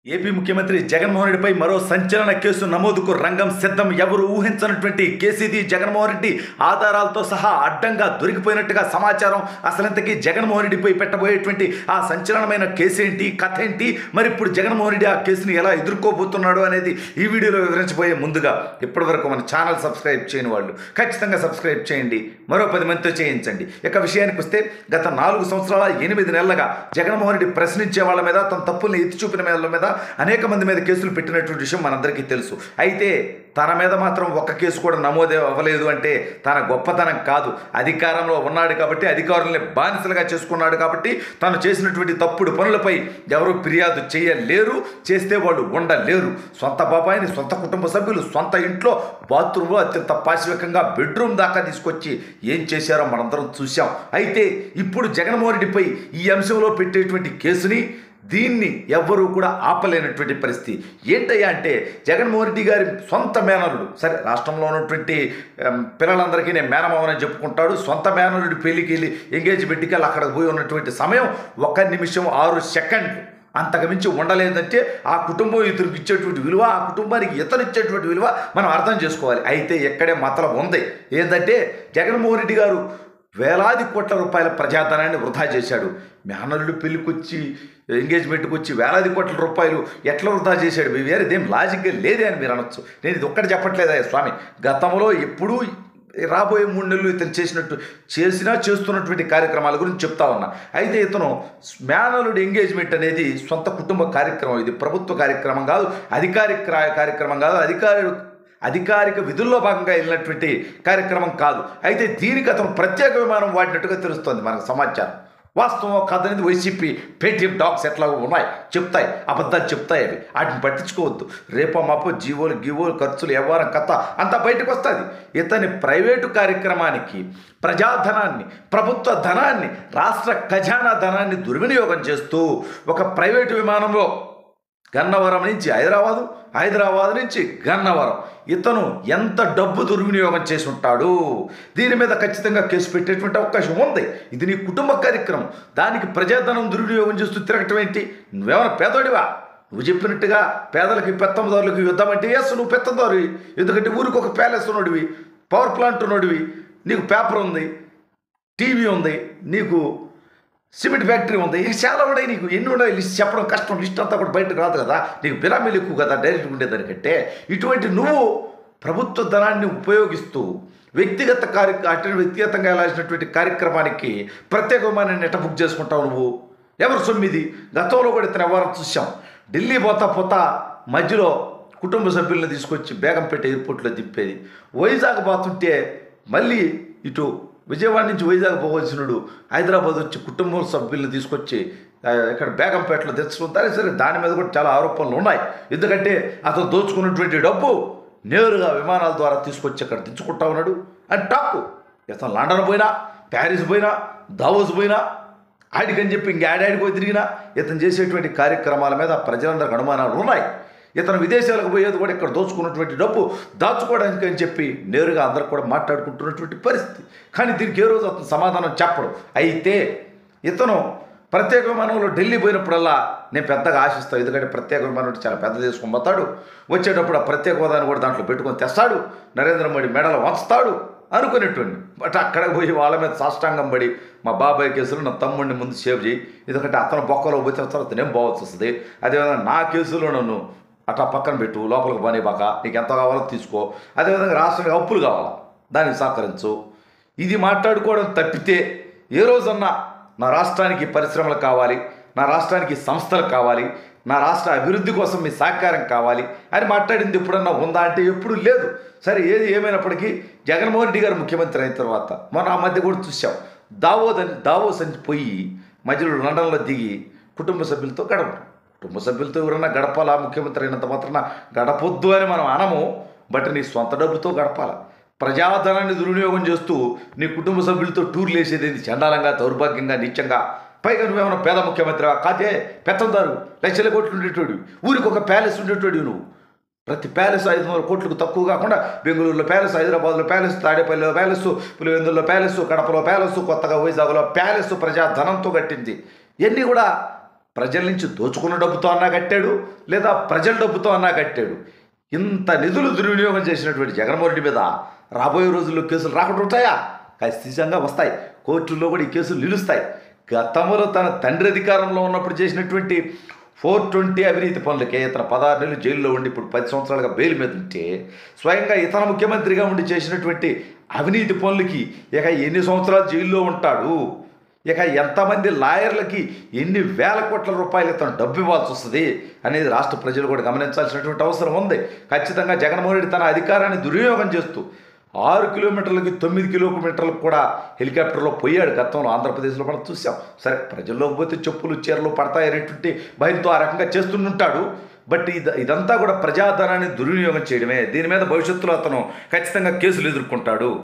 AP ముఖ్యమంత్రి జగన్మోహన్ రెడ్డిపై మరో సంచలన కేసు నమోదుకు రంగం సిద్ధం ఎవరు ఊహించనటువంటి కేసు ఇది జగన్మోహన్ రెడ్డి ఆధారాలతో సహా అడ్డంగా దొరికిపోయినట్టుగా సమాచారం అసలంతకీ జగన్మోహన్ రెడ్డిపై పెట్టబోయేటువంటి ఆ సంచలనమైన కేసు ఏంటి కథ ఏంటి మరి ఇప్పుడు జగన్మోహన్ రెడ్డి ఆ కేసుని ఎలా ఎదుర్కోబోతున్నాడు అనేది ఈ వీడియోలో వివరించబోయే ముందుగా ఇప్పటివరకు మన ఛానల్ సబ్స్క్రైబ్ చేయని వాళ్ళు ఖచ్చితంగా సబ్స్క్రైబ్ చేయండి మరో పది మందితో చేయించండి ఇక విషయానికి వస్తే గత నాలుగు సంవత్సరాల ఎనిమిది నెలలుగా జగన్మోహన్ రెడ్డి ప్రశ్నించే వాళ్ళ మీద తన తప్పుల్ని ఎత్తి చూపిన వాళ్ళ మీద అనేక మంది మీద కేసులు పెట్టినటువంటి విషయం మనందరికీ తెలుసు అయితే తన మీద మాత్రం ఒక్క కేసు కూడా నమోదే అవ్వలేదు అంటే తన గొప్పతనం కాదు అధికారంలో ఉన్నాడు కాబట్టి అధికారుల్ని బానిసలుగా చేసుకున్నాడు కాబట్టి తను చేసినటువంటి తప్పుడు పనులపై ఎవరు ఫిర్యాదు చేయలేరు చేస్తే వాళ్ళు ఉండలేరు సొంత బాబాయిని సొంత కుటుంబ సభ్యులు సొంత ఇంట్లో బాత్రూంలో అత్యంత పాశవికంగా బెడ్రూమ్ దాకా తీసుకొచ్చి ఏం చేశారో మనందరం చూసాం అయితే ఇప్పుడు జగన్మోహన్ రెడ్డిపై ఈ అంశంలో పెట్టేటువంటి కేసుని దీన్ని ఎవ్వరూ కూడా ఆపలేనటువంటి పరిస్థితి ఏంటయ్యా అంటే జగన్మోహన్ రెడ్డి గారి సొంత మేనరుడు సరే రాష్ట్రంలో ఉన్నటువంటి ఎం, పిల్లలందరికీ నేను మేనమావనని చెప్పుకుంటాడు సొంత మేనరుడి పెళ్లికి వెళ్ళి ఎంగేజ్మెంట్కి వెళ్ళి అక్కడికి పోయి ఉన్నటువంటి సమయం ఒక నిమిషం ఆరు సెకండ్లు అంతకుమించి ఉండలేదంటే ఆ కుటుంబం ఇతనికి ఇచ్చేటువంటి విలువ ఆ కుటుంబానికి ఇతను ఇచ్చేటువంటి విలువ మనం అర్థం చేసుకోవాలి అయితే ఎక్కడే మతలం ఉంది ఏంటంటే జగన్మోహన్ రెడ్డి గారు వేలాది కోట్ల రూపాయల ప్రజాధనాన్ని వృధా చేశాడు మేనల్లుడు పెళ్ళికొచ్చి ఎంగేజ్మెంట్కి వచ్చి వేలాది కోట్ల రూపాయలు ఎట్లా వృధా చేశాడు మీ వేరే ఇదేం లాజిక్గా లేదే అని మీరు అనొచ్చు నేను ఇది ఒక్కటి చెప్పట్లేదా స్వామి గతంలో ఎప్పుడూ రాబోయే మూడు నెలలు ఇతను చేసినట్టు చేసినా చేస్తున్నటువంటి కార్యక్రమాల గురించి చెప్తా ఉన్నా అయితే ఇతను మేనలుడి ఎంగేజ్మెంట్ అనేది సొంత కుటుంబ కార్యక్రమం ఇది ప్రభుత్వ కార్యక్రమం కాదు అధికారిక రా- కార్యక్రమం కాదు అధికారి అధికారిక విధుల్లో భాగంగా వెళ్ళినటువంటి కార్యక్రమం కాదు అయితే దీనికి అతను ప్రత్యేక విమానం వాడినట్టుగా తెలుస్తోంది మనకు సమాచారం వాస్తవం కథ వైసీపీ పేటీఎం డాగ్స్ ఎట్లా ఉన్నాయి చెప్తాయి అబద్ధాలు చెప్తాయి అవి వాటిని పట్టించుకోవద్దు రేపో మాపో జీవోలు గీవోలు ఖర్చులు వ్యవహారం కథ అంతా బయటకు వస్తుంది ఇతని ప్రైవేటు కార్యక్రమానికి ప్రజాధనాన్ని ప్రభుత్వ ధనాన్ని రాష్ట్ర ఖజానా ధనాన్ని దుర్వినియోగం చేస్తూ ఒక ప్రైవేటు విమానంలో గన్నవరం నుంచి హైదరాబాదు హైదరాబాద్ నుంచి గన్నవరం ఇతను ఎంత డబ్బు దుర్వినియోగం చేసి ఉంటాడు దీని మీద ఖచ్చితంగా కేసు పెట్టేటువంటి అవకాశం ఉంది ఇది నీ కుటుంబ కార్యక్రమం దానికి ప్రజాధనం దుర్వినియోగం చేస్తూ తిరగటం ఏంటి నువ్వేమైనా పేదోడివా నువ్వు చెప్పినట్టుగా పేదలకి పెత్తందారులకి యుద్ధం అంటే ఎస్ నువ్వు పెత్తందారు ఎందుకంటే ఊరికి ఒక ప్యాలెస్ ఉన్నోడివి పవర్ ప్లాంట్ ఉన్నోడివి నీకు పేపర్ ఉంది టీవీ ఉంది నీకు సిమెంట్ ఫ్యాక్టరీ ఉంది ఇక చాలా ఉన్నాయి నీకు ఎన్ని ఉన్నాయి లిస్ట్ చెప్పడం కష్టం లిస్ట్ అంతా కూడా బయటకు రాదు కదా నీకు బిరామీలు ఎక్కువ కదా డైరెక్ట్ ఉండేదానికంటే ఇటువంటి నువ్వు ప్రభుత్వ ధనాన్ని ఉపయోగిస్తూ వ్యక్తిగత కార్య అటు వ్యక్తిగతంగా వెళ్ళాల్సినటువంటి కార్యక్రమానికి ప్రత్యేక విమానాన్ని ఎట్ట బుక్ చేసుకుంటావు నువ్వు ఎవరు సొమ్మిది గతంలో కూడా ఇతను ఎవరు చూసాం ఢిల్లీ పోతా పోతా మధ్యలో కుటుంబ సభ్యులను తీసుకొచ్చి బేగంపేట ఎయిర్పోర్ట్లో దింపేది వైజాగ్ పోతుంటే మళ్ళీ ఇటు విజయవాడ నుంచి వైజాగ్ పోవలసినడు హైదరాబాద్ వచ్చి కుటుంబ సభ్యులను తీసుకొచ్చి ఆ, ఇక్కడ బేగంపేటలో తెచ్చుకుంటారే సరే దాని మీద కూడా చాలా ఆరోపణలు ఉన్నాయి ఎందుకంటే అతను దోచుకున్నటువంటి డబ్బు నేరుగా విమానాల ద్వారా తీసుకొచ్చి అక్కడ దించుకుంటా ఉన్నాడు అని టాక్ ఇతను లండన్ పోయినా ప్యారిస్ పోయినా దావోస్ పోయినా ఆడికని చెప్పి ఇంకేడాడికి పోయి తిరిగినా ఇతను చేసేటువంటి కార్యక్రమాల మీద ప్రజలందరికి అనుమానాలు ఉన్నాయి ఇతను విదేశాలకు పోయేది కూడా ఇక్కడ దోచుకున్నటువంటి డబ్బు దాచుకోవడానికి అని చెప్పి నేరుగా అందరు కూడా మాట్లాడుకుంటున్నటువంటి పరిస్థితి కానీ దీనికి ఏ రోజు అతను సమాధానం చెప్పడు అయితే ఇతను ప్రత్యేక విమానంలో ఢిల్లీ పోయినప్పుడల్లా నేను పెద్దగా ఆశిస్తాను ఎందుకంటే ప్రత్యేక విమానం అంటే చాలా పెద్ద తీసుకొని పోతాడు వచ్చేటప్పుడు ఆ ప్రత్యేక హోదాను కూడా దాంట్లో పెట్టుకొని తెస్తాడు నరేంద్ర మోడీ మెడలు వంచుతాడు అనుకునేటువంటి బట్ అక్కడ పోయి వాళ్ళ మీద సాష్టాంగం పడి మా బాబాయ్ కేసులో నా తమ్ముడిని ముందు సేవ్ చేయి ఎందుకంటే అతను బొక్కలో పోతే తర్వాత నేను పోవాల్సి వస్తుంది అదేవిధంగా నా కేసులో నన్ను అట్లా పక్కన పెట్టు లోపలికి పని బాక నీకు ఎంత కావాలో తీసుకో అదేవిధంగా రాష్ట్రానికి అప్పులు కావాలా దానికి సహకరించు ఇది మాట్లాడుకోవడం తప్పితే ఏ రోజన్నా నా రాష్ట్రానికి పరిశ్రమలు కావాలి నా రాష్ట్రానికి సంస్థలు కావాలి నా రాష్ట్ర అభివృద్ధి కోసం మీ సహకారం కావాలి అని మాట్లాడింది ఎప్పుడన్నా ఉందా అంటే ఎప్పుడు లేదు సరే ఏది ఏమైనప్పటికీ జగన్మోహన్ రెడ్డి గారు ముఖ్యమంత్రి అయిన తర్వాత మొన్న ఆ మధ్య కూడా చూసాం దావోస్ అని దావోస్ అని పోయి మధ్యలో లండన్లో దిగి కుటుంబ సభ్యులతో గడపడం కుటుంబ సభ్యులతో ఎవరైనా గడపాలా ముఖ్యమంత్రి అయినంత మాత్రాన గడపొద్దు అని మనం అనము బట్ నీ సొంత డబ్బుతో గడపాల ప్రజాధనాన్ని దుర్వినియోగం చేస్తూ నీ కుటుంబ సభ్యులతో టూర్లు వేసేది ఏంది చండాలంగా దౌర్భాగ్యంగా నిత్యంగా పైగా నువ్వేమైనా పేద ముఖ్యమంత్రివా కాదే పెత్తందారు లక్షల కోట్లు ఉండేటోడు ఊరికి ఒక ప్యాలెస్ ఉండేటోడు నువ్వు ప్రతి ప్యాలెస్ ఐదు వందల కోట్లకు తక్కువ కాకుండా బెంగళూరులో ప్యాలెస్ హైదరాబాద్లో ప్యాలెస్ తాడేపల్లిలో ప్యాలెస్ పులివెందుల్లో ప్యాలెస్ కడపలో ప్యాలెస్ కొత్తగా వైజాగ్లో ప్యాలెస్ ప్రజాధనంతో కట్టింది ఇవన్నీ కూడా ప్రజల నుంచి దోచుకున్న డబ్బుతో అన్నా కట్టాడు లేదా ప్రజల డబ్బుతో అన్నా కట్టాడు ఇంత నిధులు దుర్వినియోగం చేసినటువంటి జగన్మోహన్ రెడ్డి మీద రాబోయే రోజుల్లో కేసులు రాకుండా ఉంటాయా ఖచ్చితంగా వస్తాయి కోర్టుల్లో కూడా ఈ కేసులు నిలుస్తాయి గతంలో తన తండ్రి అధికారంలో ఉన్నప్పుడు చేసినటువంటి ఫోర్ ట్వంటీ అవినీతి పనులకే ఇతను పదహారు నెలలు జైల్లో ఉండి ఇప్పుడు పది సంవత్సరాలుగా బెయిల్ మీద ఉంటే స్వయంగా ఇతను ముఖ్యమంత్రిగా ఉండి చేసినటువంటి అవినీతి పనులకి ఇక ఎన్ని సంవత్సరాలు జైల్లో ఉంటాడు ఇక ఎంతమంది లాయర్లకి ఎన్ని వేల కోట్ల రూపాయలు ఇతను డబ్బు ఇవ్వాల్సి వస్తుంది అనేది రాష్ట్ర ప్రజలు కూడా గమనించాల్సినటువంటి అవసరం ఉంది ఖచ్చితంగా జగన్మోహన్ రెడ్డి తన అధికారాన్ని దుర్వినియోగం చేస్తూ ఆరు కిలోమీటర్లకి తొమ్మిది కిలోమీటర్లకు కూడా హెలికాప్టర్లో పోయాడు గతంలో ఆంధ్రప్రదేశ్లో కూడా చూసాం సరే ప్రజల్లోకి పోతే చెప్పులు చీరలు పడతాయనేటువంటి భయంతో ఆ రకంగా చేస్తుంటాడు బట్ ఇది ఇదంతా కూడా ప్రజాధనాన్ని దుర్వినియోగం చేయడమే దీని మీద భవిష్యత్తులో అతను ఖచ్చితంగా కేసులు ఎదుర్కొంటాడు